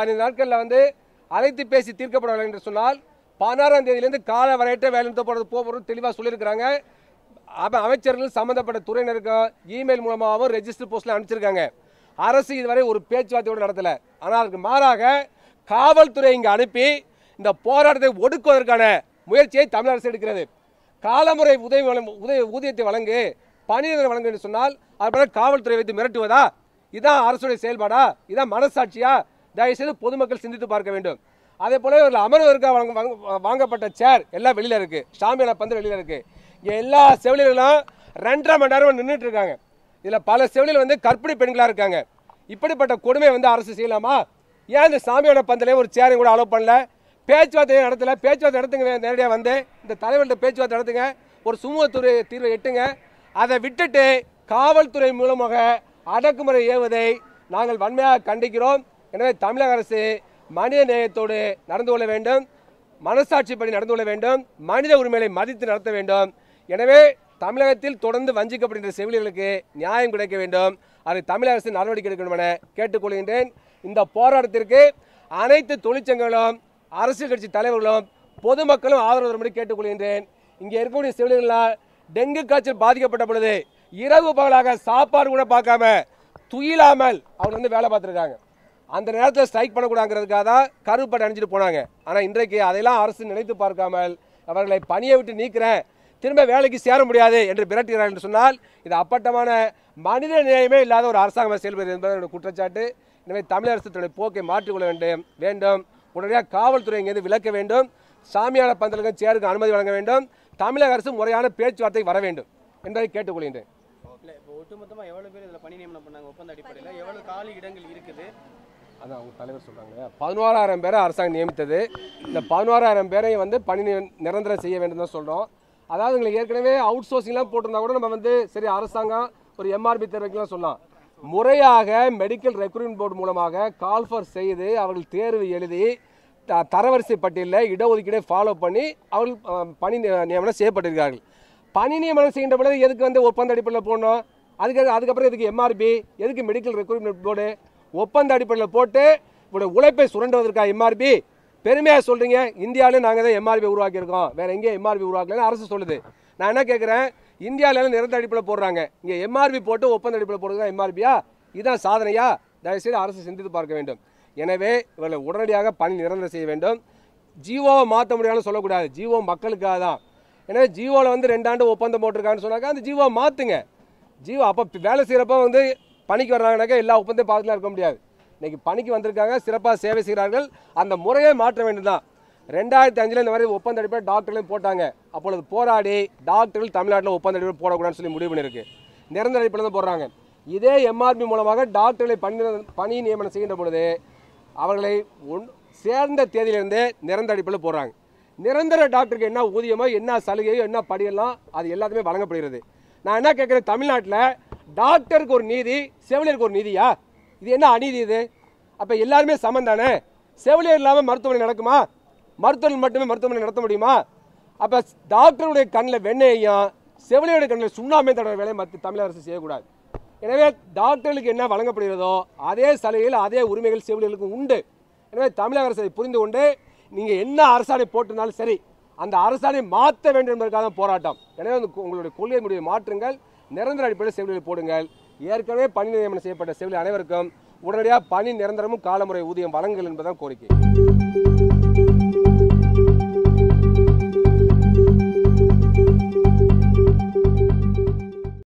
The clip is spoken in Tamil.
பதினைந்து நாட்களில் வந்து அழைத்து பேசி தீர்க்கப்படவில்லை என்று சொன்னால் பதினாறாம் தேதியிலிருந்து கால வரையற்ற வேலை நிறுத்த போகிறது போகிறது தெளிவாக சொல்லியிருக்கிறாங்க அப்ப அமைச்சர்கள் சம்பந்தப்பட்ட துறையினருக்கும் இமெயில் மூலமாகவும் ரெஜிஸ்டர் போஸ்ட்ல அனுப்பிச்சிருக்காங்க அரசு இதுவரை ஒரு பேச்சுவார்த்தையோடு நடத்தல ஆனால் அதுக்கு மாறாக காவல்துறை இங்க அனுப்பி இந்த போராட்டத்தை ஒடுக்குவதற்கான முயற்சியை தமிழ் அரசு எடுக்கிறது காலமுறை உதவி வழங்கு- உதவி ஊதியத்தை வழங்கு பணியிடர் வழங்கு என்று சொன்னால் அது காவல்துறை வைத்து மிரட்டுவதா இதான் அரசுடைய செயல்பாடா இதான் மனசாட்சியா தயவுசெய்து பொதுமக்கள் சிந்தித்து பார்க்க வேண்டும் அதே போல ஒரு அமர்வதற்காக வழங்க- வாங்க- வாங்கப்பட்ட சேர் எல்லாம் வெளியில இருக்கு ஷாமியான பந்து வெளியில இருக்கு இங்க எல்லா செவிலியர்களும் ரெண்டரை மணி நேரம் நின்றுட்டு இருக்காங்க இதுல பல செவிலியர் வந்து கற்பிணி பெண்களா இருக்காங்க இப்படிப்பட்ட கொடுமை வந்து அரசு செய்யலாமா ஏன் இந்த சாமியோட பந்திலே ஒரு சேரையும் கூட அலோவ் பண்ணல பேச்சுவார்த்தையை நடத்தல பேச்சுவார்த்தை நடத்துங்க நேரடியாக வந்து இந்த தலைவர்கிட்ட பேச்சுவார்த்தை நடத்துங்க ஒரு சுமூகத்துறை தீர்வை எட்டுங்க அதை விட்டுட்டு காவல்துறை மூலமாக அடக்குமுறை ஏவுவதை நாங்கள் வன்மையாக கண்டிக்கிறோம் எனவே தமிழக அரசு மனித நேயத்தோடு நடந்து கொள்ள வேண்டும் மனசாட்சிப்படி நடந்து கொள்ள வேண்டும் மனித உரிமைகளை மதித்து நடத்த வேண்டும் எனவே தமிழகத்தில் தொடர்ந்து வஞ்சிக்கப்படுகின்ற செவிலியர்களுக்கு நியாயம் கிடைக்க வேண்டும் அதை தமிழக அரசு நடவடிக்கை எடுக்க வேண்டும் என கேட்டுக்கொள்கின்றேன் இந்த போராட்டத்திற்கு அனைத்து தொழிற்சங்கங்களும் அரசியல் கட்சி தலைவர்களும் பொதுமக்களும் ஆதரவு தரும்படி கேட்டுக்கொள்கின்றேன் இங்கே இருக்கக்கூடிய செவிலியர்களால் டெங்கு காய்ச்சல் பாதிக்கப்பட்ட பொழுது இரவு பகலாக சாப்பாடு கூட பார்க்காம துயிலாமல் அவங்க வந்து வேலை பார்த்துருக்காங்க அந்த நேரத்தில் ஸ்ட்ரைக் பண்ணக்கூடாங்கிறதுக்காக தான் கருப்பட்டை அணிஞ்சிட்டு போனாங்க ஆனால் இன்றைக்கு அதையெல்லாம் அரசு நினைத்து பார்க்காமல் அவர்களை பணியை விட்டு நீக்கிறேன் திரும்ப வேலைக்கு சேர முடியாது என்று மிரட்டுகிறார் என்று சொன்னால் இது அப்பட்டமான மனித நேயமே இல்லாத ஒரு அரசாங்கம் செயல்படுகிறது என்பது என்னுடைய குற்றச்சாட்டு எனவே தமிழக அரசு தன்னுடைய போக்கை மாற்றிக்கொள்ள வேண்டும் வேண்டும் உடனடியாக காவல்துறை இங்கிருந்து விலக்க வேண்டும் சாமியான பந்தலுக்கு சேருக்கு அனுமதி வழங்க வேண்டும் தமிழக அரசு முறையான பேச்சுவார்த்தை வர வேண்டும் என்பதை கேட்டுக்கொள்கின்றேன் இல்லை இப்போ ஒட்டுமொத்தமாக எவ்வளோ பேர் இதில் பணி நியமனம் பண்ணாங்க ஒப்பந்த அடிப்படையில் எவ்வளோ காலி இடங்கள் இருக்குது அதான் அவங்க தலைவர் சொல்றாங்க பதினோராயிரம் பேரை அரசாங்கம் நியமித்தது இந்த பதினோராயிரம் பேரையும் வந்து பணி நி- நிரந்தரம் செய்ய வேண்டும் தான் சொல்றோம் அதாவது உங்களுக்கு ஏற்கனவே அவுட் சோர்சிங்லாம் போட்டிருந்தா கூட நம்ம வந்து சரி அரசாங்கம் ஒரு எம்ஆர்பி தேர்வுக்கெல்லாம் சொல்லலாம் முறையாக மெடிக்கல் ரெக்ரூட்மெண்ட் போர்டு மூலமாக கால்ஃபர் செய்து அவர்கள் தேர்வு எழுதி த- தரவரிசை பட்டியலில் இடஒதுக்கீடை ஃபாலோ பண்ணி அவர்கள் அஹ், பணி நி- நியமனம் செய்யப்பட்டிருக்கிறார்கள் பணி நியமனம் செய்கின்ற பொழுது எதுக்கு வந்து ஒப்பந்த அடிப்படையில் போடணும் அதுக்கு அதுக்கப்புறம் எதுக்கு எம்ஆர்பி எதுக்கு மெடிக்கல் ரெக்ரூட்மெண்ட் போர்டு ஒப்பந்த அடிப்படையில் போட்டு இவருடைய உழைப்பை சுரண்டுவதற்காக எம்ஆர்பி பெருமையாக சொல்றீங்க இந்தியாவிலே நாங்கள் தான் எம்ஆர்பி உருவாக்கியிருக்கோம் வேற எங்கேயும் எம்ஆர்பி உருவாக்கலன்னு அரசு சொல்லுது நான் என்ன கேட்குறேன் இந்தியாவில நிரந்தர அடிப்படையில் போடுறாங்க இங்கே எம்ஆர்பி போட்டு ஒப்பந்த அடிப்படையில் போடுறது தான் எம்ஆர்பியா இதுதான் சாதனையா தயவுசெய்து அரசு சிந்தித்து பார்க்க வேண்டும் எனவே இவர்களை உடனடியாக பணி நிரந்தரம் செய்ய வேண்டும் ஜியோவை மாற்ற முடியாதுன்னு சொல்லக்கூடாது ஜியோ மக்களுக்காக தான் எனவே ஜியோவில் வந்து ரெண்டாண்டு ஒப்பந்தம் போட்டிருக்காங்கன்னு சொன்னாக்கா அந்த ஜியோவை மாற்றுங்க ஜியோ அப்போ வேலை செய்கிறப்ப வந்து பணிக்கு வர்றாங்கனாக்கா எல்லா ஒப்பந்தம் பார்த்துலாம் இருக்க முடியாது இன்னைக்கு பணிக்கு வந்திருக்காங்க சிறப்பாக சேவை செய்கிறார்கள் அந்த முறையை மாற்ற வேண்டும் தான் ரெண்டாயிரத்தி அஞ்சில் இந்த மாதிரி ஒப்பந்த அடிப்படை டாக்டர்களையும் போட்டாங்க அப்பொழுது போராடி டாக்டர்கள் தமிழ்நாட்டில் ஒப்பந்த அடிப்படை போடக்கூடாதுன்னு சொல்லி முடிவு பண்ணியிருக்கு நிரந்தர அடிப்படையில் தான் போடுறாங்க இதே எம்ஆர்பி மூலமாக டாக்டர்களை பணி பணி நியமனம் செய்கின்ற பொழுது அவர்களை ஒன் சேர்ந்த தேதியிலிருந்தே நிரந்தர அடிப்படையில் போடுறாங்க நிரந்தர டாக்டருக்கு என்ன ஊதியமோ என்ன சலுகையோ என்ன படியெல்லாம் அது எல்லாத்துமே வழங்கப்படுகிறது நான் என்ன கேட்குறேன் தமிழ்நாட்டில் டாக்டருக்கு ஒரு நீதி செவிலியருக்கு ஒரு நீதியா இது என்ன அநீதி இது அப்போ எல்லாருமே சமம் தானே செவிலியர் இல்லாமல் மருத்துவமனை நடக்குமா மருத்துவமனை மட்டுமே மருத்துவமனை நடத்த முடியுமா அப்போ டாக்டருடைய கண்ணில் வெண்ணையும் செவிலியருடைய கண்ணில் சுண்ணாமே தடவை வேலையை மற்ற தமிழக அரசு செய்யக்கூடாது எனவே டாக்டர்களுக்கு என்ன வழங்கப்படுகிறதோ அதே சலுகைகள் அதே உரிமைகள் செவிலியர்களுக்கு உண்டு எனவே தமிழக அரசை புரிந்து கொண்டு நீங்கள் என்ன அரசாணை போட்டிருந்தாலும் சரி அந்த அரசாணை மாற்ற வேண்டும் என்பதற்காக தான் போராட்டம் எனவே அந்த உங்களுடைய கொள்கை முடிவை மாற்றுங்கள் நிரந்தர அடிப்படையில் செவிலியர் போடுங்கள் ஏற்கனவே பணி நியமனம் செய்யப்பட்ட செவிலியர் அனைவருக்கும் உடனடியாக பணி நிரந்தரமும் காலமுறை ஊதியம் வழங்குங்கள் என்பதுதான் கோரிக்கை